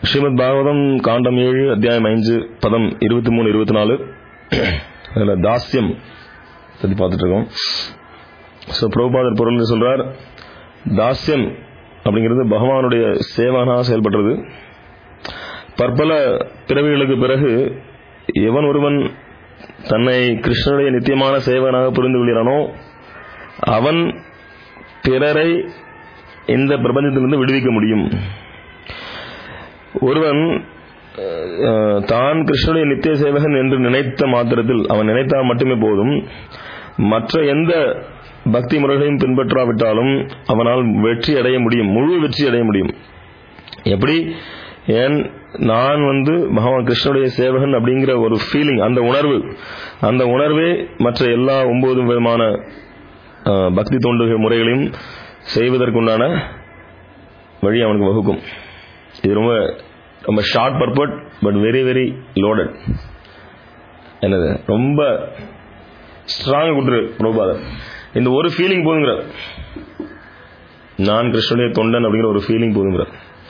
ஸ்ரீமத் பாகவதம் காண்டம் ஏழு அத்தியாயம் ஐந்து பதம் இருபத்தி மூணு இருபத்தி நாலு அதில் தாஸ்யம் பற்றி பார்த்துட்டு இருக்கோம் ஸோ பிரபுபாதர் பொருள் சொல்றார் தாஸ்யம் அப்படிங்கிறது பகவானுடைய சேவனாக செயல்படுறது பற்பல பிறவிகளுக்கு பிறகு எவன் ஒருவன் தன்னை கிருஷ்ணனுடைய நித்தியமான சேவனாக புரிந்து கொள்கிறானோ அவன் பிறரை இந்த பிரபஞ்சத்திலிருந்து விடுவிக்க முடியும் ஒருவன் அஹ், தான் கிருஷ்ணனுடைய நித்திய சேவகன் என்று நினைத்த மாத்திரத்தில் அவன் நினைத்தால் மட்டுமே போதும் மற்ற எந்த பக்தி முறைகளையும் பின்பற்றாவிட்டாலும் அவனால் வெற்றி அடைய முடியும் முழு வெற்றி அடைய முடியும் எப்படி ஏன் நான் வந்து பகவான் கிருஷ்ணனுடைய சேவகன் அப்படிங்கிற ஒரு ஃபீலிங் அந்த உணர்வு அந்த உணர்வே மற்ற எல்லா ஒன்பது விதமான அஹ், பக்தி தோண்டு முறைகளையும் செய்வதற்குண்டான வழி அவனுக்கு வகுக்கும் இது ரொம்ப ரொம்ப short purport but very very loaded என்னது ரொம்ப ஸ்ட்ராங் கொடுத்துரு பிரபுபாதர் இந்த ஒரு ஃபீலிங் போதுங்கிற நான் கிருஷ்ணனுடைய தொண்டன் அப்படிங்கிற ஒரு ஃபீலிங் போதுங்கிற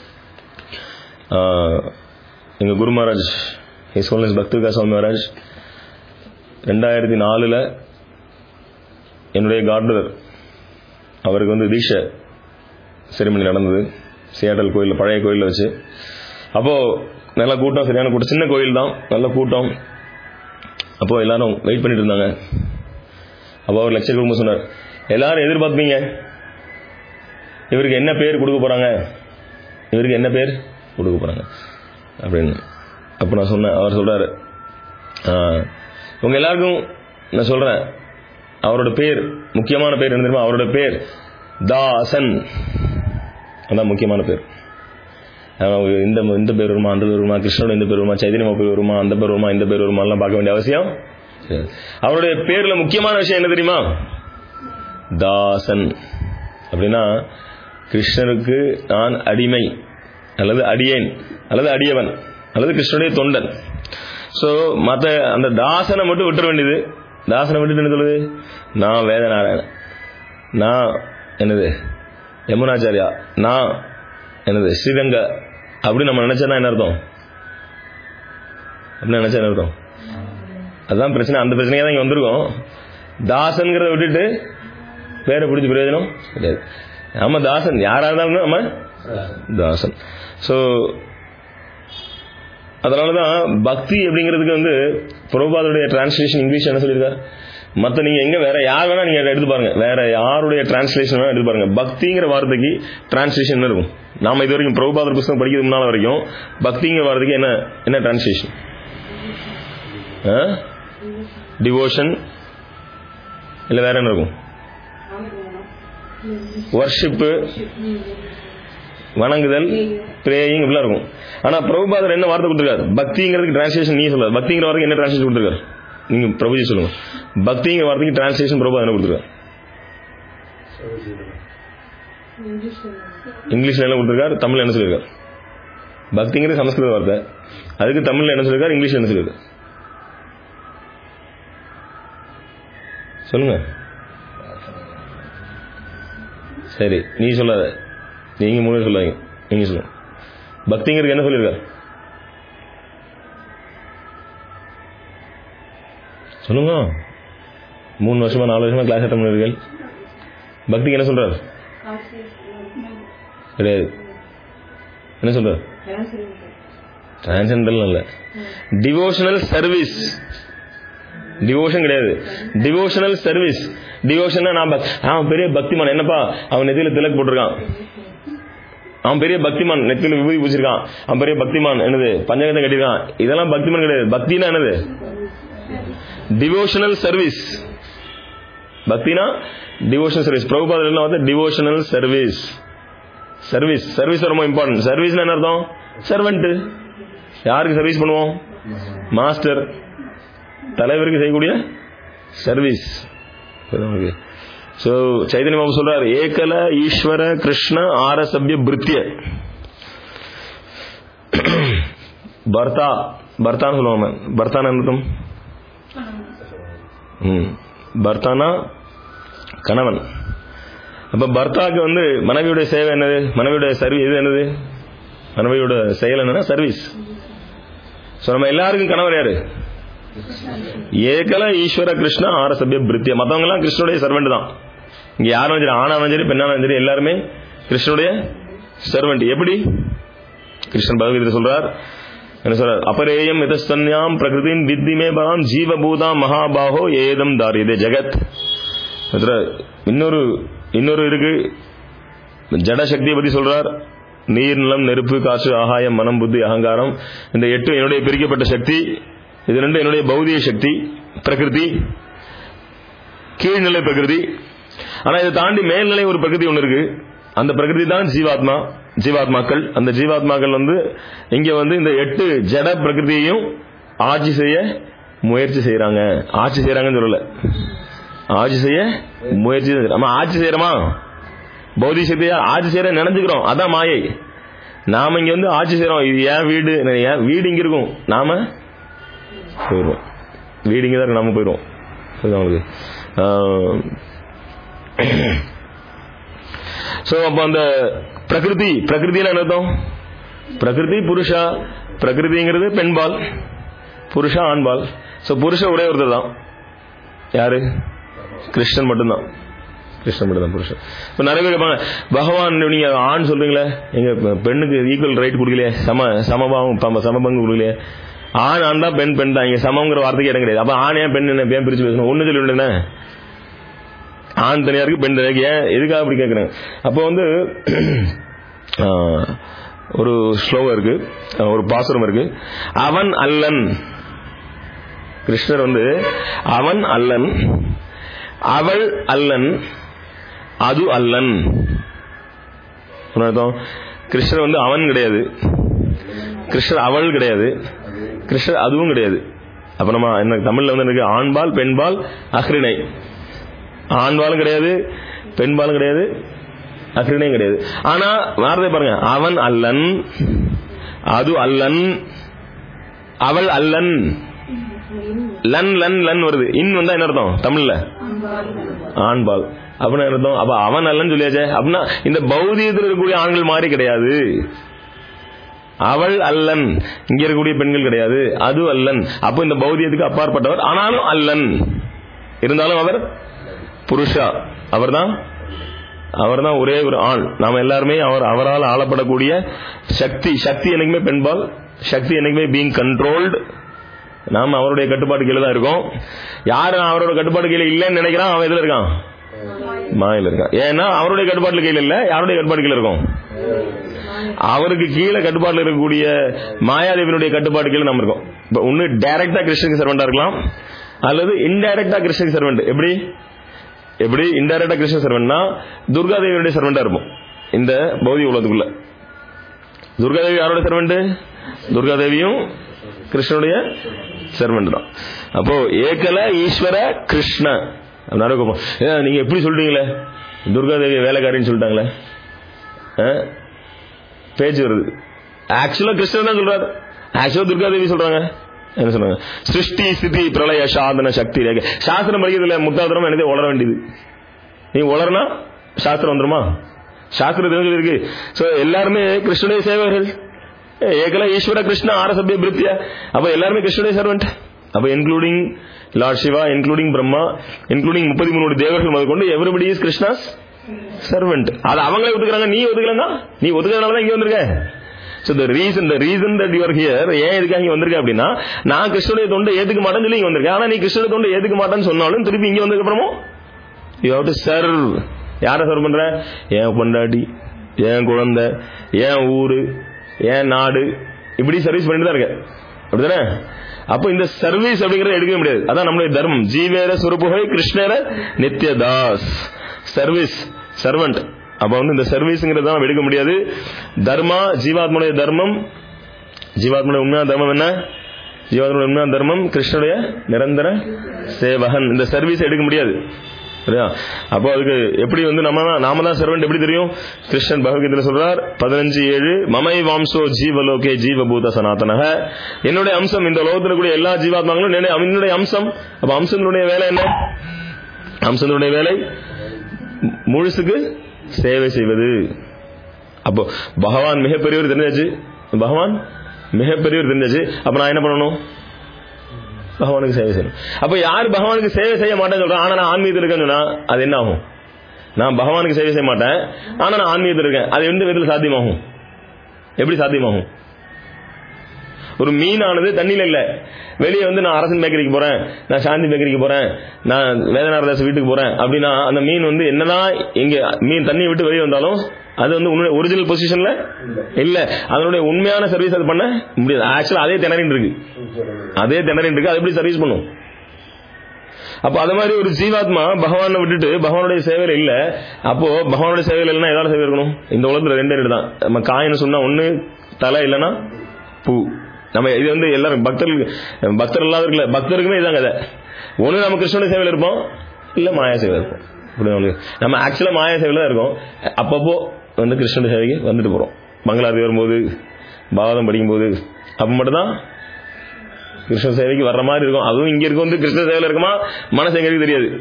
எங்கள் குரு மகாராஜ் ஹிஸ் ஹோல்னஸ் பக்திகா சுவாமி மகாராஜ் ரெண்டாயிரத்தி நாலில் என்னுடைய கார்டனர் அவருக்கு வந்து தீட்சை செரிமனி நடந்தது சியாட்டல் கோயில் பழைய கோயிலில் வச்சு அப்போது நல்ல கூட்டம் சரியான கூட்டம் சின்ன கோயில் தான் நல்ல கூட்டம் அப்போது எல்லாரும் வெயிட் பண்ணிட்டு இருந்தாங்க அப்போ அவர் லெக்சர் கொடுக்கும்போது சொன்னார் எல்லாரும் எதிர்பார்ப்பீங்க இவருக்கு என்ன பேர் கொடுக்க போகிறாங்க இவருக்கு என்ன பேர் கொடுக்க போகிறாங்க அப்படின்னு அப்போ நான் சொன்னேன் அவர் சொல்கிறாரு உங்கள் எல்லாருக்கும் நான் சொல்கிறேன் அவரோட பேர் முக்கியமான பேர் என்ன தெரியுமா அவரோட பேர் தாசன் அதான் முக்கியமான பேர் அவன் இந்த இந்த பேர் வருமா அந்த பேர் வருமா கிருஷ்ணோட இந்த பேர் வருமா சைதன்யமா பேர் வருமா அந்த பேர் வருமா இந்த பேர் வருமா எல்லாம் பார்க்க வேண்டிய அவசியம் கிடையாது. அவருடைய பேர்ல முக்கியமான விஷயம் என்ன தெரியுமா தாசன் அப்படின்னா கிருஷ்ணருக்கு நான் அடிமை அல்லது அடியேன் அல்லது அடியவன் அல்லது கிருஷ்ணனுடைய தொண்டன் ஸோ மற்ற அந்த தாசனை மட்டும் விட்டுற வேண்டியது தாசனை விட்டுட்டு என்ன சொல்லுது நான் வேதநாராயணன் நான் என்னது யமுனாச்சாரியா நான் என்னது ஸ்ரீரங்க அப்படி நம்ம நினைச்சா என்ன அர்த்தம் அப்படின்னு நினைச்சா என்ன அர்த்தம் அதுதான் பிரச்சனை அந்த பிரச்சனையாக தான் இங்கே வந்திருக்கோம் தாசன்கிறத விட்டுட்டு பேரை பிடிச்ச பிரயோஜனம் கிடையாது நம்ம தாசன் யாராக இருந்தாலும் நம்ம தாசன் ஸோ அதனால தான் பக்தி அப்படிங்கிறதுக்கு வந்து பிரபாதோடைய டிரான்ஸ்லேஷன் இங்கிலீஷ் என்ன சொல்லியிருக்காரு மற்ற நீங்க எங்க வேற யார் வேணா நீங்க எடுத்து பாருங்க வேற யாருடைய டிரான்ஸ்லேஷன் வேணா எடுத்து பாருங்க பக்திங்கிற வார்த்தைக்கு டிரான்ஸ்லேஷன் என்ன இருக்கும் நாம இது வரைக்கும் பிரபுபாதர் புத்தகம் படிக்கிறது முன்னால வரைக்கும் பக்திங்கிற வார்த்தைக்கு என்ன என்ன டிரான்ஸ்லேஷன் டிவோஷன் இல்ல வேற என்ன இருக்கும் வர்ஷிப்பு வணங்குதல் பிரேயிங் இப்படிலாம் இருக்கும் ஆனா பிரபுபாதர் என்ன வார்த்தை கொடுத்துருக்காரு பக்திங்கிறதுக்கு டிரான்ஸ்லேஷன் நீ சொல்லாது பக்திங்கிற வார்த்தைக்கு என்ன டிரான்ஸ்லேஷன் கொடுத்துருக்காரு நீங்க பிரபுஜி சொல்லுங்க பக்திங்கிற வார்த்தைக்கு டிரான்ஸ்லேஷன் பிரபு என்ன கொடுத்துருக்காரு இங்கிலீஷ்ல என்ன கொடுத்துருக்காரு தமிழ்ல என்ன சொல்லியிருக்காரு பக்திங்கிறது சமஸ்கிருத வார்த்தை அதுக்கு தமிழ்ல என்ன சொல்லியிருக்காரு இங்கிலீஷ்ல என்ன சொல்லியிருக்காரு சொல்லுங்க சரி நீ சொல்லாத நீங்க மூணு சொல்லாதீங்க நீங்க சொல்லுங்க பக்திங்கிறது என்ன சொல்லியிருக்காரு சொல்லுங்க மூணு வருஷமா நாலு வருஷமா கிளாஸ் அட்டன் பண்ணிருக்கீர்கள் பக்திக்கு என்ன சொல்றாரு கிடையாது என்ன சொல்றாரு டிரான்சென்டல் இல்ல டிவோஷனல் சர்வீஸ் டிவோஷன் கிடையாது டிவோஷனல் சர்வீஸ் டிவோஷன் நான் பக்- அவன் பெரிய பக்திமான் என்னப்பா அவன் நெத்தியில திலக் போட்டிருக்கான் அவன் பெரிய பக்திமான் நெத்தியில விபூதி பூச்சிருக்கான் அவன் பெரிய பக்திமான் என்னது பஞ்சகத்தை கட்டியிருக்கான் இதெல்லாம் பக்திமான் கிடையாது பக்தினா என்னது டிவோஷனல் சர்வீஸ் பக்தினா டிவோஷனல் சர்வீஸ் பிரபுபாதர் என்ன வந்து டிவோஷனல் சர்வீஸ் சர்வீஸ் சர்வீஸ் ரொம்ப இம்பார்ட்டன்ட் சர்வீஸ் என்ன அர்த்தம் சர்வெண்ட் யாருக்கு சர்வீஸ் பண்ணுவோம் மாஸ்டர் தலைவருக்கு செய்யக்கூடிய சர்வீஸ் ஸோ சைதன்ய பாபு சொல்றாரு ஏகல ஈஸ்வர கிருஷ்ண ஆரசபிய பிருத்திய பர்த்தா பர்த்தான்னு சொல்லுவாங்க பர்த்தான அர்த்தம் ம். பர்த்தானா கணவன் அப்ப பர்த்தாக்கு வந்து மனைவியுடைய சேவை என்னது மனைவியுடைய சர்வீஸ் இது என்னது மனைவியோட செயல் என்னன்னா சர்வீஸ் ஸோ நம்ம எல்லாருக்கும் கணவர் யாரு ஏகல ஈஸ்வர கிருஷ்ண ஆரசபிய பிரித்திய மற்றவங்க எல்லாம் கிருஷ்ணனுடைய சர்வெண்ட் தான் இங்க யாரும் சரி ஆனாலும் சரி பெண்ணாலும் சரி எல்லாருமே கிருஷ்ணனுடைய சர்வெண்ட் எப்படி கிருஷ்ணன் பகவத்கீதை சொல்றார் என்ன சொல்றார் அபரேயம் இதஸ்தன்யாம் பிரகிருதின் வித்திமே பராம் ஜீவபூதாம் மகாபாகோ ஏதம் தாரியதே ஜெகத் இதுல இன்னொரு இன்னொரு இருக்கு ஜட சக்தியை பத்தி சொல்றார் நீர் நிலம் நெருப்பு காற்று ஆகாயம் மனம் புத்தி அகங்காரம் இந்த எட்டு என்னுடைய பிரிக்கப்பட்ட சக்தி இது ரெண்டு என்னுடைய பௌதிக சக்தி பிரகிருதி கீழ்நிலை பிரகிருதி ஆனா இதை தாண்டி மேல்நிலை ஒரு பிரகிருதி ஒன்று இருக்கு அந்த பிரகிருதி தான் ஜீவாத்மா ஜீவாத்மாக்கள் அந்த ஜீவாத்மாக்கள் வந்து இங்க வந்து இந்த எட்டு ஜட பிரகிருதியையும் ஆட்சி செய்ய முயற்சி செய்யறாங்க ஆட்சி செய்யறாங்கன்னு சொல்லல ஆட்சி செய்ய முயற்சி செய்ய- நம்ம ஆட்சி செய்யறோமா பௌதிக சக்தியா ஆட்சி செய்யற நினைச்சுக்கிறோம் அதான் மாயை நாம இங்க வந்து ஆட்சி செய்யறோம் இது ஏன் வீடு ஏன் வீடு இங்க இருக்கும் நாம போயிடுவோம் வீடு இங்க தான் இருக்கு நாம போயிடுவோம் புரியுதா உங்களுக்கு ஸோ அப்போ அந்த பிரகிருதி பிரகிருதியில என்ன அர்த்தம் பிரகிருதி புருஷா பிரகிருதிங்கிறது பெண்பால் புருஷா ஆண்பால் ஸோ புருஷ ஒரே ஒருத்தர் தான் யாரு கிருஷ்ணன் மட்டும்தான் கிருஷ்ணன் மட்டும்தான் புருஷன் இப்போ நிறைய பேர் கேட்பாங்க பகவான் நீங்க ஆண் சொல்றீங்களே எங்க பெண்ணுக்கு ஈக்குவல் ரைட் கொடுக்கலையே சம சமபாவம் ப- சமபங்கு கொடுக்கலையே ஆண் ஆண் தான் பெண் பெண் தான் இங்க சமங்கிற வார்த்தைக்கு இடம் கிடையாது அப்ப ஆண் ஏன் பெண் என்ன ஏன் பிரிச்சு பேசணும் ஒண்ணு சொல்லி விடுனே ஆண் தனியா இருக்கு பெண் தனியா இருக்கு ஏன் எதுக்காக அப்படி கேட்குறேன் அப்போ வந்து ஆஹ், ஒரு ஸ்லோகம் இருக்கு ஆஹ், ஒரு பாசுரம் இருக்கு அவன் அல்லன் கிருஷ்ணர் வந்து அவன் அல்லன் அவள் அல்லன் அது அல்லன் என்ன அர்த்தம் கிருஷ்ணர் வந்து அவன் கிடையாது கிருஷ்ணர் அவள் கிடையாது கிருஷ்ணர் அதுவும் கிடையாது அப்ப நம்ம என்ன தமிழ்ல வந்து இருக்கு ஆண்பால் பெண்பால் அஹ்ரிணை ஆண்பாலும் கிடையாது பெண்பாலும் கிடையாது அஹ்ரிணையும் கிடையாது ஆனா வார்த்தை பாருங்க அவன் அல்லன் அது அல்லன் அவள் அல்லன் லன் லன் லன் வருது இன் வந்தா என்ன அர்த்தம் தமிழ்ல ஆண்பால் அப்படின்னா என்ன அர்த்தம் அப்ப அவன் அல்லன்னு சொல்லியாச்சே அப்படின்னா இந்த பௌதிகத்தில் இருக்கக்கூடிய ஆண்கள் மாதிரி கிடையாது அவள் அல்லன் இங்க இருக்கக்கூடிய பெண்கள் கிடையாது அது அல்லன் அப்போ இந்த பௌதியத்துக்கு அப்பாற்பட்டவர் ஆனாலும் அல்லன் இருந்தாலும் அவர் புருஷா அவர்தான் அவர்தான் ஒரே ஒரு ஆண் நாம எல்லாருமே அவர் அவரால் ஆளப்படக்கூடிய சக்தி சக்தி என்னைக்குமே பெண்பால் சக்தி என்னைக்குமே பீங் கண்ட்ரோல்டு நாம அவருடைய கட்டுப்பாடு கீழே தான் இருக்கோம் யாரு அவரோட கட்டுப்பாடு கீழே இல்லைன்னு நினைக்கிறான் அவன் எதுல இருக்கான் மாயில இருக்கான் ஏன்னா அவருடைய கட்டுப்பாட்டு கீழே இல்ல யாருடைய கட்டுப்பாடு கீழே இருக்கும் அவருக்கு கீழே கட்டுப்பாட்டில் இருக்கக்கூடிய மாயாதேவியினுடைய கட்டுப்பாடு கீழே நம்ம இருக்கோம் இப்ப ஒன்னு டைரக்டா கிருஷ்ணனுக்கு சர்வெண்டா இருக்கலாம் அல்லது இன்டைரக்டா கிருஷ்ணனுக்கு சர்வெண்ட் எப்படி எப்படி இன்டைரக்டா கிருஷ்ண சர்வெண்ட்னா துர்காதேவியுடைய சர்வெண்டா இருப்போம் இந்த பௌதிக உலகத்துக்குள்ள துர்காதேவி யாரோட சர்வெண்ட் துர்காதேவியும் கிருஷ்ணனுடைய சர்வெண்ட் தான் அப்போ ஏகல ஈஸ்வர கிருஷ்ண நிறைய கோபம் ஏன் நீங்க எப்படி சொல்றீங்களே துர்காதேவி வேலைக்காரின்னு சொல்லிட்டாங்களே ஆ? பேச்சு வருது ஆக்சுவலா கிருஷ்ணன் தான் சொல்றாரு ஆக்சுவலா துர்காதேவி சொல்றாங்க என்ன சொல்றாங்க சிருஷ்டி ஸ்திதி பிரளய சாதன சக்தி ரேகை சாஸ்திரம் படிக்கிறதுல முத்தாந்திரம் எனக்கு உளர வேண்டியது நீ உளறனா சாஸ்திரம் வந்துருமா சாஸ்திரம் தெரிஞ்சு இருக்கு சோ எல்லாருமே கிருஷ்ணனுடைய சேவகர்கள் ஏகல ஈஸ்வர கிருஷ்ண ஆரசபிய பிரித்திய அப்ப எல்லாருமே கிருஷ்ணனுடைய சர்வெண்ட் அப்ப including Lord Shiva including Brahma including முப்பத்தி மூணு தேவர்கள் முதற்கொண்டு எவ்ரிபடி இஸ் கிருஷ்ணாஸ் சர்வெண்ட் அது அவங்களே ஒத்துக்கிறாங்க நீ ஒத்துக்கலன்னா நீ ஒத்துக்கிறதுனால தான் இங்க வந்திருக்க so the reason the reason that you are here ஏன் இதுக்காக இங்க வந்திருக்க அப்படின்னா நான் கிருஷ்ணனுடைய தொண்டை ஏத்துக்க மாட்டேன்னு சொல்லி இங்க வந்திருக்கேன் ஆனா நீ கிருஷ்ணனுடைய தொண்டை ஏத்துக்க மாட்டேன்னு சொன்னாலும் திருப்பி இங்க வந்ததுக்கு அப்புறமும் யூ ஹவ் டு சர்வ் யாரை சர்வ் பண்ற என் பொண்டாட்டி என் குழந்தை என் ஊரு என் நாடு இப்படி சர்வீஸ் பண்ணிட்டு தான் இருக்க அப்படிதானே அப்போ இந்த சர்வீஸ் அப்படிங்கறத எடுக்கவே முடியாது அதான் நம்மளுடைய தர்மம் ஜீவேர சுரப்புகை கிருஷ்ணர நித்யதாஸ் சர்வீஸ் சர்வெண்ட் அப்ப வந்து இந்த சர்வீஸ்ங்கிறது தான் எடுக்க முடியாது தர்மா ஜீவாத்மனுடைய தர்மம் ஜீவாத்மனுடைய உண்மையான தர்மம் என்ன ஜீவாத்மனுடைய உண்மையான தர்மம் கிருஷ்ணனுடைய நிரந்தர சேவகன் இந்த சர்வீஸ் எடுக்க முடியாது சரியா அப்போ அதுக்கு எப்படி வந்து நம்ம நாம தான் சர்வெண்ட் எப்படி தெரியும் கிருஷ்ணன் பகவத்கீதையில சொல்றார் பதினஞ்சு ஏழு மமை வாம்சோ ஜீவலோகே ஜீவபூத சனாதனக என்னுடைய அம்சம் இந்த லோகத்தில் கூடிய எல்லா ஜீவாத்மாங்களும் என்னுடைய- என்னுடைய அம்சம் அப்ப அம்சங்களுடைய வேலை என்ன அம்சங்களுடைய வேலை முழுசுக்கு சேவை செய்வது அப்போ பகவான் மிகப்பெரியவர் தெரிஞ்சாச்சு பகவான் மிகப்பெரியவர் தெரிஞ்சாச்சு அப்ப நான் என்ன பண்ணணும் பகவானுக்கு சேவை செய்யணும் அப்ப யார் பகவானுக்கு சேவை செய்ய மாட்டேன்னு சொல்றான் ஆனா நான் ஆன்மீகத்தில் இருக்கேன்னு சொன்னா அது என்ன ஆகும் நான் பகவானுக்கு சேவை செய்ய மாட்டேன் ஆனா நான் ஆன்மீகத்தில் இருக்கேன் அது எந்த விதத்தில் சாத்தியமாகும் எப்படி சாத்தியமாகும் ஒரு மீனானது தண்ணியில இல்ல வெளியே வந்து நான் அரசன் பேக்கரிக்கு போறேன் நான் சாந்தி பேக்கரிக்கு போறேன் நான் வேதநாரதாஸ் வீட்டுக்கு போறேன் அப்படின்னா அந்த மீன் வந்து என்னதான் இங்க மீன் தண்ணியை விட்டு வெளியே வந்தாலும் அது வந்து உன்னுடைய ஒரிஜினல் பொசிஷன்ல இல்ல அதனுடைய உண்மையான சர்வீஸ் அது பண்ண முடியாது ஆக்சுவலா அதே திணறின் இருக்கு அதே திணறின் இருக்கு அது எப்படி சர்வீஸ் பண்ணும் அப்ப அது மாதிரி ஒரு ஜீவாத்மா பகவானை விட்டுட்டு பகவானுடைய சேவையில இல்ல அப்போ பகவானுடைய சேவையில இல்லைன்னா ஏதாவது சேவை இருக்கணும் இந்த உலகத்துல ரெண்டே ரெண்டு தான் நம்ம காயின்னு சொன்னா ஒண்ணு தலை இல்லைன்னா பூ நம்ம இது வந்து எல்லாரும் பக்தர்கள் பக்தர் இல்லாதவர்கள பக்தருக்குமே இதான் கதை ஒண்ணு நம்ம கிருஷ்ணனுடைய சேவையில இருப்போம் இல்ல மாயா சேவையில இருப்போம் இப்படி உங்களுக்கு நம்ம ஆக்சுவலா மாயா சேவையில தான் இருக்கோம் அப்பப்போ வந்து கிருஷ்ணனுடைய சேவைக்கு வந்துட்டு போறோம் மங்களாரதி வரும்போது பாவதம் படிக்கும்போது அப்ப மட்டும்தான் கிருஷ்ண சேவைக்கு வர்ற மாதிரி இருக்கும் அதுவும் இங்க இருக்க வந்து கிருஷ்ண சேவையில இருக்குமா மனசு எங்க இருக்கு தெரியாது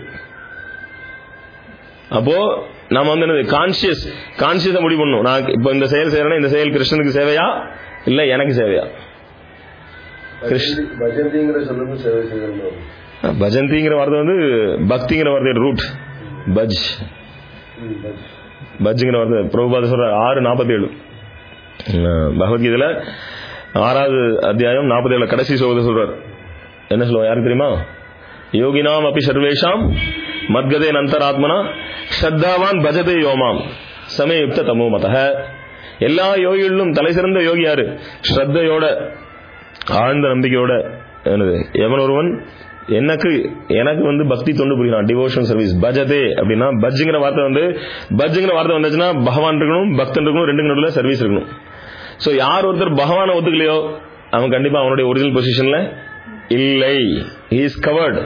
அப்போ நாம வந்து என்னது கான்சியஸ் கான்சியஸா முடிவு பண்ணணும் நான் இப்ப இந்த செயல் செய்யறேன்னா இந்த செயல் கிருஷ்ணனுக்கு சேவையா இல்ல எனக்கு சேவையா கிருஷ்ண பஜந்திங்கிற சொல்லுங்க சேவை செய்யணும் பஜந்திங்கிற வார்த்தை வந்து பக்திங்கிற வார்த்தையோட ரூட் பஜ் பஜ்ங்கிற வார்த்தை பிரபுபாத சொல்ற ஆறு நாற்பத்தி ஏழு பகவத்கீதையில ஆறாவது அத்தியாயம் நாற்பத்தி ஏழு கடைசி சோதனை சொல்றார் என்ன சொல்லுவோம் யாருக்கு தெரியுமா யோகினாம் அப்படி சர்வேஷாம் மத்கதே நந்தராத்மனா ஸ்ரத்தாவான் பஜதே யோமாம் சமயுக்த தமோ மதக எல்லா யோகிகளிலும் தலை சிறந்த யோகி யாரு ஸ்ரத்தையோட ஆழ்ந்த நம்பிக்கையோட என்னது எவன் ஒருவன் எனக்கு எனக்கு வந்து பக்தி தொண்டு புரியலாம் டிவோஷன் சர்வீஸ் பஜதே அப்படின்னா பஜ்ஜுங்கிற வார்த்தை வந்து பஜ்ஜுங்கிற வார்த்தை வந்துச்சுன்னா பகவான் இருக்கணும் பக்தன் இருக்கணும் ரெண்டுக்கு நடுவில் சர்வீஸ் இருக்கணும் ஸோ யார் ஒருத்தர் பகவானை ஒத்துக்கலையோ அவன் கண்டிப்பா அவனுடைய ஒரிஜினல் பொசிஷன்ல இல்லை இஸ் கவர்டு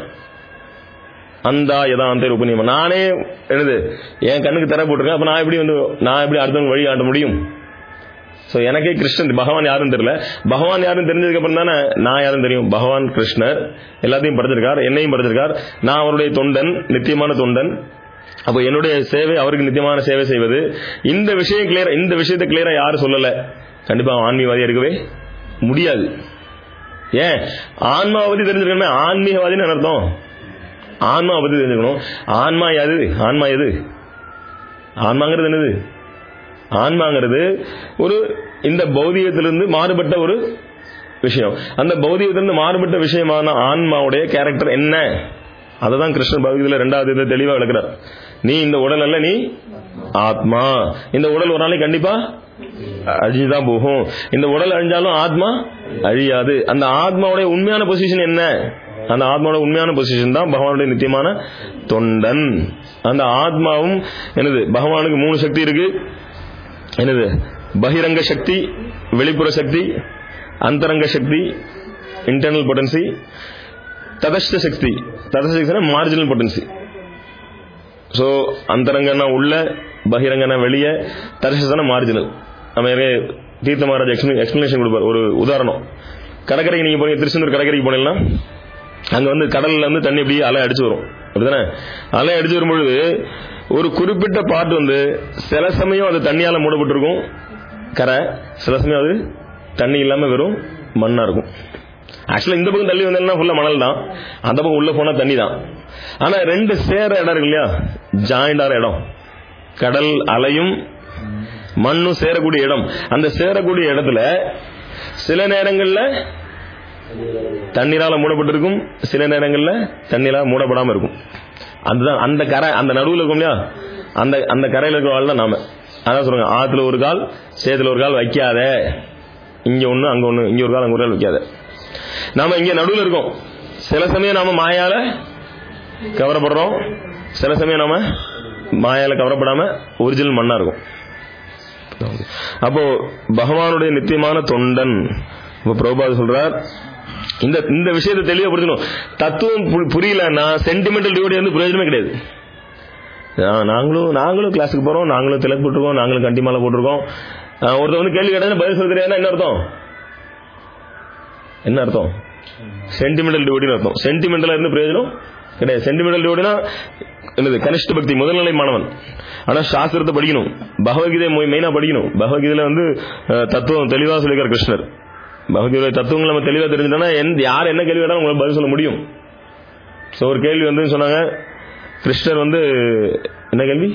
அந்தா எதா அந்த உபநியமம் நானே என்னது என் கண்ணுக்கு தர போட்டிருக்கேன் அப்ப நான் எப்படி வந்து நான் எப்படி அடுத்தவங்க வழி ஆட்ட முடியும் சோ எனக்கே கிருஷ்ணன் பகவான் யாரும் தெரியல பகவான் யாரும் தெரிஞ்சதுக்கு அப்புறம் தானே நான் யாரும் தெரியும் பகவான் கிருஷ்ணர் எல்லாத்தையும் படைச்சிருக்கார் என்னையும் படைச்சிருக்கார் நான் அவருடைய தொண்டன் நித்தியமான தொண்டன் அப்போ என்னுடைய சேவை அவருக்கு நித்தியமான சேவை செய்வது இந்த விஷயம் கிளியரா இந்த விஷயத்தை கிளியரா யாரும் சொல்லல கண்டிப்பா அவன் ஆன்மீகவாதியா இருக்கவே முடியாது ஏன் ஆன்மாவை பத்தி தெரிஞ்சிருக்கணுமே ஆன்மீகவாதின்னு என்ன அர்த்தம் ஆன்மாவை பத்தி தெரிஞ்சுக்கணும் ஆன்மா எது ஆன்மா எது ஆன்மாங்கிறது என்னது ஆன்மாங்கிறது ஒரு இந்த பௌதிகத்திலிருந்து மாறுபட்ட ஒரு விஷயம் அந்த பௌதிகத்திலிருந்து மாறுபட்ட விஷயமான ஆன்மாவுடைய கேரக்டர் என்ன அதை தான் கிருஷ்ணன் பகவதியில் ரெண்டாவது இதை தெளிவாக விளக்குறார் நீ இந்த உடல் அல்ல நீ ஆத்மா இந்த உடல் ஒரு நாளைக்கு கண்டிப்பா அழிஞ்சுதான் போகும் இந்த உடல் அழிஞ்சாலும் ஆத்மா அழியாது அந்த ஆத்மாவுடைய உண்மையான பொசிஷன் என்ன அந்த ஆத்மாவோட உண்மையான பொசிஷன் தான் பகவானுடைய நித்தியமான தொண்டன் அந்த ஆத்மாவும் என்னது பகவானுக்கு மூணு சக்தி இருக்கு என்னது பகிரங்க சக்தி வெளிப்புற சக்தி அந்தரங்க சக்தி இன்டர்னல் பொட்டன்சி ததஷ்ட சக்தி ததஷ்ட சக்தினா மார்ஜினல் பொட்டன்சி ஸோ அந்தரங்கன்னா உள்ள பகிரங்கன்னா வெளியே ததஷ்டனா மார்ஜினல் நம்ம ஏற்கனவே தீர்த்த மகாராஜ் எக்ஸ்பிளனேஷன் கொடுப்பார் ஒரு உதாரணம் கடற்கரைக்கு நீங்க போனீங்க திருச்செந்தூர் கடற்கரைக்கு போனீங்கன்னா அங்க வந்து கடல்ல இருந்து தண்ணி அப்படியே அலை அடிச்சு வரும் அப்படிதானே அலை அடிச்சு வரும்பொழுது ஒரு குறிப்பிட்ட பார்ட் வந்து சில சமயம் அது தண்ணியால மூடப்பட்டிருக்கும் கரை சில சமயம் அது தண்ணி இல்லாம வெறும் மண்ணா இருக்கும் ஆக்சுவலா இந்த பக்கம் தள்ளி வந்தா ஃபுல்லா மணல் தான் அந்த பக்கம் உள்ள போனா தண்ணி தான் ஆனா ரெண்டு சேர இடம் இருக்கு இல்லையா ஜாயிண்டார இடம் கடல் அலையும் மண்ணும் சேரக்கூடிய இடம் அந்த சேரக்கூடிய இடத்துல சில நேரங்கள்ல தண்ணீரால மூடப்பட்டிருக்கும் சில நேரங்கள்ல தண்ணீரால மூடப்படாம இருக்கும் அதுதான் அந்த கரை அந்த நடுவில் இருக்கும் இல்லையா அந்த அந்த கரையில் இருக்கிற ஆள் தான் நாம அதான் சொல்லுங்க ஆத்துல ஒரு கால் சேத்துல ஒரு கால் வைக்காத இங்க ஒண்ணு அங்க ஒண்ணு இங்க ஒரு கால் அங்க ஒரு கால் வைக்காத நாம இங்க நடுவில் இருக்கோம் சில சமயம் நாம மாயால கவரப்படுறோம் சில சமயம் நாம மாயால கவரப்படாம ஒரிஜினல் மண்ணா இருக்கும் அப்போ பகவானுடைய நித்தியமான தொண்டன் இப்போ பிரபுபாத் சொல்றார் இந்த இந்த விஷயத்தை தெளிவா புரிஞ்சுக்கணும் தத்துவம் பு- புரியலன்னா சென்டிமெண்டல் டியூட்டி வந்து பிரயோஜனமே கிடையாது ஆ, நாங்களும் நாங்களும் கிளாஸுக்கு போறோம் நாங்களும் திலக் போட்டிருக்கோம் நாங்களும் கண்டி மாலை போட்டிருக்கோம் ஆ, ஒருத்தன் வந்து கேள்வி கேட்டா பதில் சொல்ல தெரியாதுன்னா என்ன அர்த்தம் என்ன அர்த்தம் சென்டிமெண்டல் டியூட்டின்னு அர்த்தம் சென்டிமெண்டலா இருந்து பிரயோஜனம் கிடையாது சென்டிமெண்டல் டியூட்டினா என்னது கனிஷ்ட பக்தி முதல்நிலை மாணவன் ஆனா சாஸ்திரத்தை படிக்கணும் பகவத்கீதை மெயினா படிக்கணும் பகவத்கீதையில வந்து அஹ், தத்துவம் தெளிவா சொல்லியிருக்கார் கிருஷ்ணர் பகவத்கீதை தத்துவங்கள் நம்ம தெளிவா தெரிஞ்சுட்டோம்னா எந்த யார் என்ன கேள்வி கேட்டாலும் உங்களுக்கு பதில் சொல்ல முடியும் ஸோ ஒரு கேள்வி வந்து சொன்னாங்க கிருஷ்ணர் வந்து என்ன கேள்வி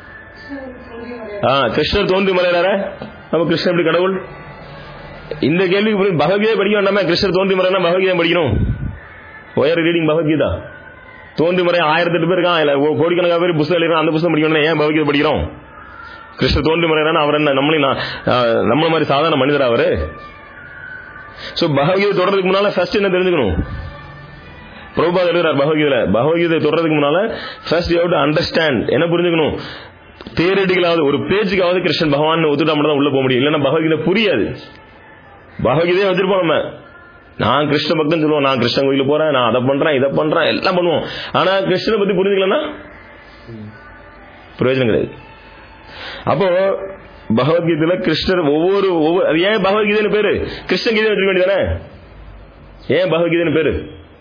ஆ கிருஷ்ணர் தோன்றி மறையிறாரா அப்ப கிருஷ்ணர் எப்படி கடவுள் இந்த கேள்விக்கு பதில் பகவத்கீதை படிக்க வேண்டாமா கிருஷ்ணர் தோன்றி மறைனா பகவத்கீதை படிக்கணும் ஒயர் ரீடிங் பகவத்கீதா தோன்றி முறை ஆயிரத்தி எட்டு பேர் இருக்கான் இல்ல ஓ- கோடிக்கணக்கான பேர் புத்தகம் எழுதுறான் அந்த புத்தகம் படிக்கணும் ஏன் பகவத்கீதை படிக்கிறோம் கிருஷ்ணர் தோன்றி முறையான அவர் என்ன நம்மளையும் நான், ஆஹ், நம்மள மாதிரி சாதாரண மனிதர் அவரு சோ பகவத்கீதை தொடர்றதுக்கு முன்னால ஃபர்ஸ்ட் என்ன தெரிஞ்சுக்கணும் பிரபுபாத் எழுதுறார் பகவத்கீதையில பகவத்கீதை தொடர்றதுக்கு முன்னால ஃபர்ஸ்ட் யூ டு அண்டர்ஸ்டாண்ட் என்ன புரிஞ்சுக்கணும் தியரட்டிக்கலாவது ஒரு பேஜுக்காவது கிருஷ்ணன் பகவான் ஒத்துட்டா மட்டும் தான் உள்ள போக முடியும் இல்லைன்னா பகவத்கீதை புரியாது பகவத்கீதையை வச்சிருப்போம் நம்ம நான் கிருஷ்ண பக்தன் சொல்லுவோம் நான் கிருஷ்ணன் கோயிலுக்கு போறேன் நான் அதை பண்றேன் இதை பண்றேன் எல்லாம் பண்ணுவோம் ஆனா கிருஷ்ணனை பத்தி புரிஞ்சுக்கலன்னா பிரயோஜனம் கிடையாது அப்போ பகவத்கீதையில கிருஷ்ணர் ஒவ்வொரு ஒவ்வொரு அது ஏன் பகவத்கீதைன்னு பேரு கிருஷ்ண கீதை வச்சிருக்க வேண்டியதானே ஏன் பகவத்கீதைன்னு பேரு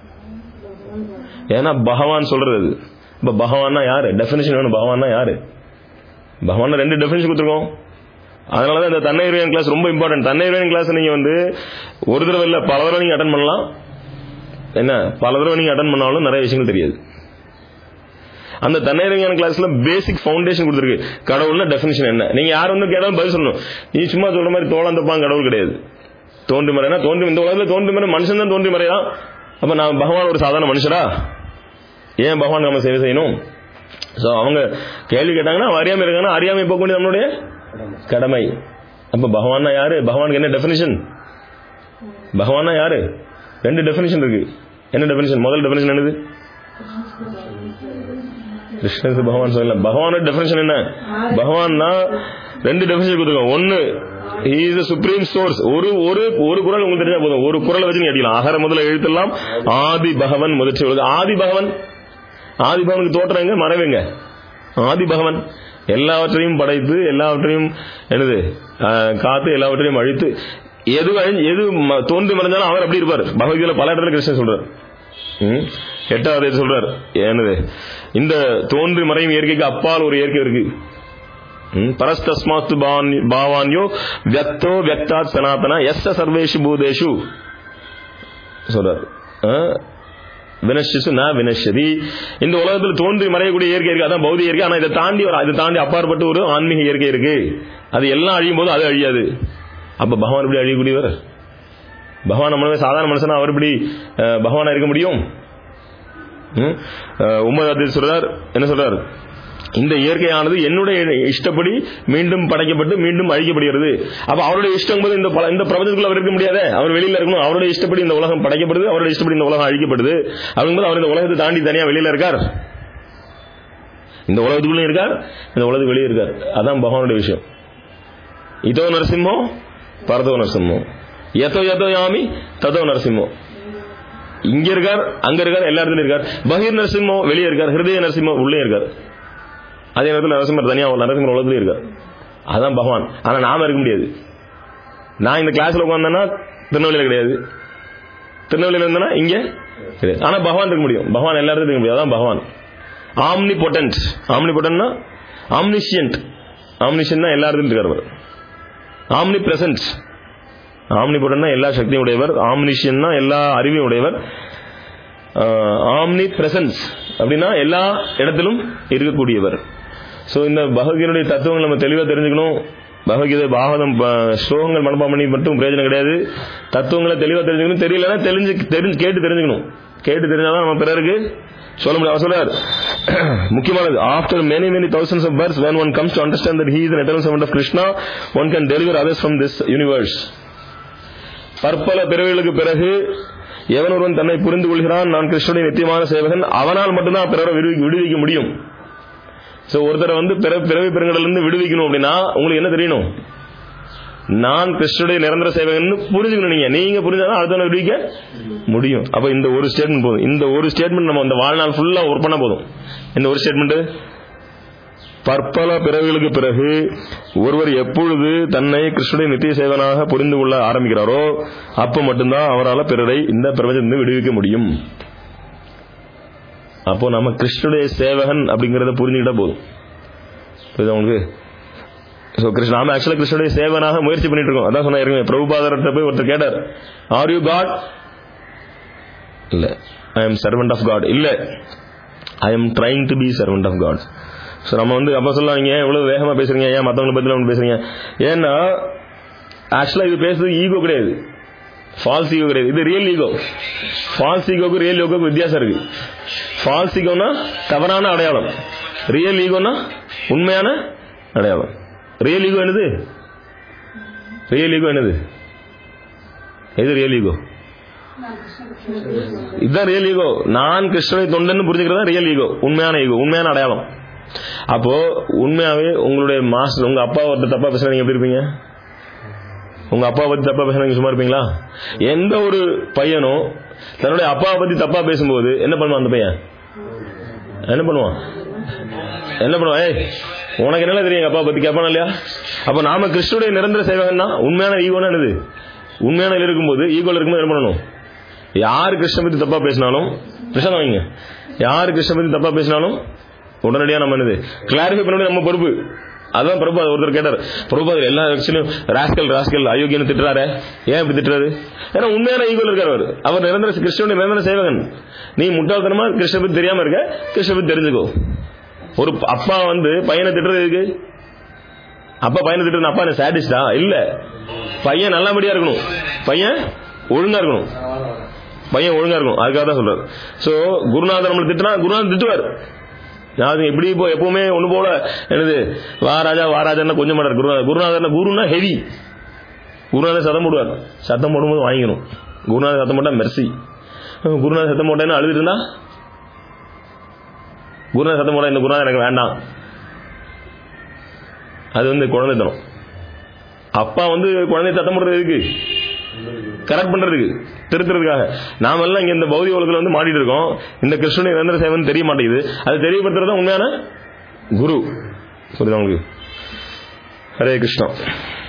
ஏன்னா பகவான் சொல்றது அது. இப்ப பகவான்னா யாரு டெபினேஷன் வேணும் பகவான்னா யாரு பகவான் ரெண்டு டெபினேஷன் கொடுத்துருக்கோம் அதனாலதான் இந்த தன்னைவியன் கிளாஸ் ரொம்ப இம்பார்ட்டன்ட் தன்னைவியன் கிளாஸ் நீங்க வந்து ஒரு தடவை இல்ல பல தடவை நீங்க அட்டன் பண்ணலாம் என்ன பல தடவை நீங்க அட்டன் பண்ணாலும் நிறைய விஷயங்கள் தெரியாது அந்த தன்னைவியன் கிளாஸ்ல பேசிக் ஃபவுண்டேஷன் கொடுத்துருக்கு கடவுள்னா டெஃபினேஷன் என்ன நீங்க யார் வந்து கேட்டாலும் பதில் சொல்லணும் நீ சும்மா சொல்ற மாதிரி தோழந்தப்பான் கடவுள் கிடையாது தோன்றி மறைனா தோன்றி இந்த உலகத்துல தோன்றி மறை மனுஷன் தான் தோன்றி மறையா அப்ப நான் பகவான் ஒரு சாதாரண மனுஷரா ஏன் பகவான் நம்ம சேவை செய்யணும் சோ அவங்க கேள்வி கேட்டாங்கன்னா அவன் அறியாம இருக்காங்கன்னா அறியாமை போக வேண்டியது நம்மளுடைய கடமை அப்ப பகவான்னா யாரு பகவானுக்கு என்ன டெபினிஷன் பகவான்னா யாரு ரெண்டு டெபினிஷன் இருக்கு என்ன டெபினிஷன் முதல் டெபினிஷன் என்னது கிருஷ்ணனுக்கு பகவான் சொல்லல பகவானோட டெபினிஷன் என்ன பகவான்னா ரெண்டு டெபினிஷன் கொடுத்துருக்கோம் ஒன்னு இஸ் சுப்ரீம் சோர்ஸ் ஒரு ஒரு ஒரு குரல் உங்களுக்கு தெரிஞ்சா போதும் ஒரு குரலை வச்சு நீங்க அடிக்கலாம் அகர முதல்ல எழுத்தெல்லாம் ஆதி பகவன் முதற்சி உலகு ஆதி பகவன் ஆதி பகவனுக்கு தோற்றம் எங்க மறைவுங்க ஆதி பகவன் எல்லாவற்றையும் படைத்து எல்லாவற்றையும் என்னது ஆஹ், காத்து எல்லாவற்றையும் அழித்து எது அழி- எது ம- தோன்றி மறைஞ்சாலும் அவர் அப்படி இருப்பார் பகவத்கீதையில பல இடத்துல கிருஷ்ணன் சொல்றார் ம்? எட்டாவது இது சொல்றார் என்னது இந்த தோன்றி மறையும் இயற்கைக்கு அப்பால் ஒரு இயற்கை இருக்கு ம்? பரஸ்தஸ்மாஸ்து பாவான்- பாவான்யோ வியக்தோ வியக்தாத் சனாதன எஸ்ஸ சர்வேஷு பூதேஷு சொல்றார் ஆ? வினஷிசு ந வினஷதி இந்த உலகத்தில் தோன்றி மறையக்கூடிய இயற்கை இருக்கு அதான் பௌதிக இயற்கை ஆனா இதை தாண்டி ஒரு இதை தாண்டி அப்பாற்பட்டு ஒரு ஆன்மீக இயற்கை இருக்கு அது எல்லாம் அழியும் போது அது அழியாது அப்ப பகவான் எப்படி அழியக்கூடியவர் பகவான் நம்மளவே சாதாரண மனுஷனா அவர் இப்படி அஹ், பகவானா இருக்க முடியும் ம்? அஹ், உமர் அதில் சொல்றார் என்ன சொல்றார் இந்த இயற்கையானது என்னுடைய இஷ்டப்படி மீண்டும் படைக்கப்பட்டு மீண்டும் அழிக்கப்படுகிறது அப்ப அவருடைய இஷ்டம் போது இந்த பல- இந்த பிரபஞ்சத்துக்குள்ள அவர் இருக்க முடியாதே அவர் வெளியில இருக்கணும் அவருடைய இஷ்டப்படி இந்த உலகம் படைக்கப்படுது அவருடைய இஷ்டப்படி இந்த உலகம் அழிக்கப்படுது அப்படிங்கும்போது அவர் இந்த உலகத்தை தாண்டி தனியா வெளியில இருக்கார் இந்த உலகத்துக்குள்ளே இருக்கார் இந்த உலகத்துக்கு வெளியே இருக்கார் அதான் பகவானுடைய விஷயம் இதோ நரசிம்மோ பரதோ நரசிம்மோ எதோ எதோ யாமி ததோ நரசிம்மோ இங்க இருக்கார் அங்க இருக்கார் எல்லா இடத்துலயும் இருக்கார் பகீர் நரசிம்மோ வெளியே இருக்கார் ஹிருதய நரசிம்மோ உள்ளே இருக்கார் அதே நேரத்தில் நரசிம்மர் தனியா நரசிம்மர் உலகத்துலயும் இருக்கார் அதான் பகவான் ஆனா நாம இருக்க முடியாது நான் இந்த கிளாஸ்ல உட்காந்தேன்னா திருநெல்வேலியில கிடையாது திருநெல்வேலியில இருந்தேன்னா இங்க கிடையாது ஆனா பகவான் இருக்க முடியும் பகவான் எல்லா இடத்துலயும் இருக்க முடியும் அதான் பகவான் ஆம்னி பொட்டன்ட் ஆம்னி பொட்டன்ட்னா ஆம்னிஷியன்ட் ஆம்னிஷியன் எல்லா இடத்துலயும் இருக்கார் அவர் ஆம்னி பிரசன்ட் ஆம்னி பொட்டன்னா எல்லா சக்தியும் உடையவர் ஆம்னிஷியன்னா எல்லா அறிவையும் உடையவர் ஆம்னி பிரசன்ஸ் அப்படின்னா எல்லா இடத்திலும் இருக்கக்கூடியவர் ஸோ இந்த பகவத்கீதையுடைய தத்துவங்கள் நம்ம தெளிவாக தெரிஞ்சுக்கணும் பகவத்கீதை பாகவதம் ப- ஸ்லோகங்கள் மனப்பாடம் பண்ணி மட்டும் பிரயோஜனம் கிடையாது தத்துவங்களை தெளிவாக தெரிஞ்சுக்கணும் தெரியலன்னா தெரிஞ்சு தெரிஞ்சு கேட்டு தெரிஞ்சுக்கணும் கேட்டு தெரிஞ்சாதான் நம்ம பிறருக்கு சொல்ல முடியும் அவர் சொல்றார் முக்கியமானது after many many thousands of births when one comes to understand that he is an eternal servant of krishna one can deliver others from this universe பற்பல பிறவிகளுக்கு பிறகு எவன் ஒருவன் தன்னை புரிந்து கொள்கிறான் நான் கிருஷ்ணனுடைய நித்தியமான சேவகன் அவனால் மட்டும்தான் பிறரை விடுவி- விடுவிக்க முடியும் சோ ஒருத்தரை வந்து பிற பிறவி பெருங்கடலிருந்து விடுவிக்கணும் அப்படின்னா உங்களுக்கு என்ன தெரியணும் நான் கிருஷ்ணனுடைய நிரந்தர சேவகன் புரிஞ்சுக்கணும் நீங்க நீங்க புரிஞ்சாதான் அடுத்த விடுவிக்க முடியும் அப்ப இந்த ஒரு ஸ்டேட்மெண்ட் போதும் இந்த ஒரு ஸ்டேட்மெண்ட் நம்ம இந்த வாழ்நாள் ஃபுல்லா ஒர்க் பண்ண போதும் இந்த ஒரு ஸ்டேட்மெண்ட் பற்பல பிறவிகளுக்கு பிறகு ஒருவர் எப்பொழுது தன்னை கிருஷ்ணனுடைய நித்திய சேவனாக புரிந்து கொள்ள ஆரம்பிக்கிறாரோ அப்ப மட்டும்தான் அவரால் பிறரை இந்த பிரபஞ்சத்திலிருந்து விடுவிக்க முடியும் அப்போ நம்ம கிருஷ்ணனுடைய சேவகன் அப்படிங்கறத புரிஞ்சுக்கிட்டா போதும் புரியுதா உங்களுக்கு ஸோ கிருஷ்ண நாம ஆக்சுவலாக கிருஷ்ணனுடைய சேவனாக முயற்சி பண்ணிட்டு இருக்கோம் அதான் சொன்னா இருங்க பிரபுபாதர்கிட்ட போய் ஒருத்தர் கேட்டார் ஆர் யூ காட் இல்ல I am servant of God இல்ல I am trying to be servant of God so நம்ம வந்து அப்போ சொல்லலாம் நீங்க எவ்வளவு வேகமா பேசுறீங்க ஏன் மற்றவங்களை பத்தி ஒன்று பேசுறீங்க ஏன்னா ஆக்சுவலா இது பேசுறது ஈகோ கிடையாது ஃபால்ஸ் ஈகோ கிடையாது இது ரியல் ஈகோ ஃபால்ஸ் ஈகோக்கு ரியல் ஈகோக்கு வித்தியாசம் இருக்கு ஃபால்ஸ் ஈகோனா தவறான அடையாளம் ரியல் ஈகோனா உண்மையான அடையாளம் ரியல் ஈகோ என்னது ரியல் ஈகோ என்னது எது ரியல் ஈகோ இதுதான் ரியல் ஈகோ நான் கிருஷ்ணனை தொண்டன் புரிஞ்சுக்கிறது ரியல் ஈகோ உண்மையான ஈகோ உண்மையான அடையாளம் அப்போ உண்மையாவே உங்களுடைய மாஸ்டர் உங்க அப்பா ஒருத்தர் தப்பா பேசுனா நீங்க எப்படி இருப்பீங்க உங்க அப்பா பத்தி தப்பா பேசுனா நீங்க சும்மா இருப்பீங்களா எந்த ஒரு பையனும் தன்னுடைய அப்பாவை பத்தி தப்பா பேசும்போது என்ன பண்ணுவான் அந்த பையன் என்ன பண்ணுவான் என்ன பண்ணுவான் ஏய் உனக்கு என்ன தெரியும் எங்க அப்பா பத்தி கேட்பானா இல்லையா அப்ப நாம கிருஷ்ணனுடைய நிரந்தர சேவகன்னா உண்மையான ஈகோனா என்னது உண்மையான இதுல இருக்கும்போது ஈகோல இருக்கும்போது என்ன பண்ணணும் யார் கிருஷ்ண பத்தி தப்பா பேசினாலும் கிருஷ்ணன் வைங்க யார் கிருஷ்ண பத்தி தப்பா பேசினாலும் உடனடியா நம்ம என்னது கிளாரிஃபை பண்ண நம்ம பொறுப்பு அதான் பிரபு ஒருத்தர் கேட்டார் பிரபு எல்லா ஆக்சுவலியும் ராஸ்கல் ராஸ்கல் அயோக்கியன்னு திட்டுறாரு ஏன் இப்படி திட்டுறாரு ஏன்னா உண்மையான ஈகோல இருக்கார் அவர் அவர் நிரந்தர கிருஷ்ணனுடைய நிரந்தர சேவகன் நீ முட்டாள்தனமா கிருஷ்ண பத்தி தெரியாம இருக்க கிருஷ்ண பத்தி தெரிஞ்சுக்கோ ஒரு அப்பா வந்து பையனை திட்டுறது எதுக்கு அப்பா பையனை திட்டுறது அப்பா என்ன சாட்டிஸ்டா இல்ல பையன் நல்லபடியா இருக்கணும் பையன் ஒழுங்கா இருக்கணும் பையன் ஒழுங்கா இருக்கணும் அதுக்காக தான் சொல்றாரு சோ குருநாதர் நம்மளை திட்டினா குருநாதர் திட்டுவார் நான் இப்படி இப்போ எப்பவுமே ஒண்ணு போல என்னது வா ராஜா வா ராஜா கொஞ்சம் மாட்டார் குருநாதர் குருநாதர் குருனா ஹெவி குருநாதர் சத்தம் போடுவார் சத்தம் போடும்போது வாங்கிக்கணும் குருநாதர் சத்தம் போட்டா மெர்சி குருநாதர் சத்தம் போட்டேன்னு அழுதுட்டு இருந்தா குருநாதர் சத்தம் போட்டா இந்த குருநாதர் எனக்கு வேண்டாம் அது வந்து குழந்தைத்தனம் அப்பா வந்து குழந்தை சத்தம் போடுறது எதுக்கு கரெக்ட் பண்றதுக்கு திருத்துறதுக்காக நாம எல்லாம் இங்க இந்த பௌதிக உலகத்துல வந்து மாட்டிட்டு இருக்கோம் இந்த கிருஷ்ணனுடைய நிரந்தர சேவன் தெரிய மாட்டேங்குது அது தெரியப்படுத்துறது உண்மையான குரு புரியுதா உங்களுக்கு ஹரே கிருஷ்ணா